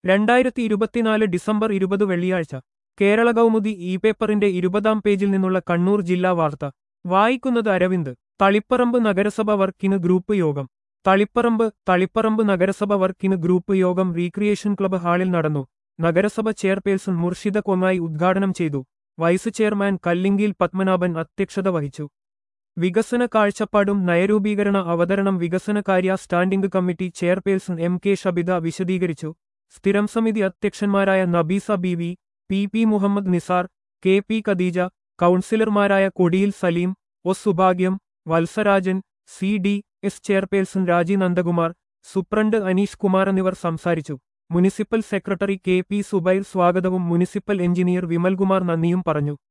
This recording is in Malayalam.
രണ്ടായിരത്തി ഇരുപത്തിനാല് ഡിസംബർ ഇരുപത് വെള്ളിയാഴ്ച കേരള കൗമുദി ഇ പേപ്പറിന്റെ ഇരുപതാം പേജിൽ നിന്നുള്ള കണ്ണൂർ ജില്ലാ വാർത്ത വായിക്കുന്നത് അരവിന്ദ് തളിപ്പറമ്പ് നഗരസഭ വർക്കിന് ഗ്രൂപ്പ് യോഗം തളിപ്പറമ്പ് തളിപ്പറമ്പ് നഗരസഭ വർക്കിന് ഗ്രൂപ്പ് യോഗം റീക്രിയേഷൻ ക്ലബ്ബ് ഹാളിൽ നടന്നു നഗരസഭ ചെയർപേഴ്സൺ മുർഷിദ കൊന്നായി ഉദ്ഘാടനം ചെയ്തു വൈസ് ചെയർമാൻ കല്ലിങ്കിയിൽ പത്മനാഭൻ അധ്യക്ഷത വഹിച്ചു വികസന കാഴ്ചപ്പാടും നയരൂപീകരണ അവതരണം വികസനകാര്യ standing committee chairperson M K Shabitha വിശദീകരിച്ചു സ്ഥിരം സമിതി അധ്യക്ഷന്മാരായ Nabeesa B V P P Muhammed Nisar K P Khadeeja കൗൺസിലർമാരായ കൊടിയിൽ സലീം ഒസ് Subhagyam Valsarajan C D S chairperson Raji Nandakumar superintendent Aneesh Kumar എന്നിവർ സംസാരിച്ചു municipal secretary K P Subair സ്വാഗതവും മുനിസിപ്പൽ എഞ്ചിനീയർ വിമൽകുമാർ നന്ദിയും പറഞ്ഞു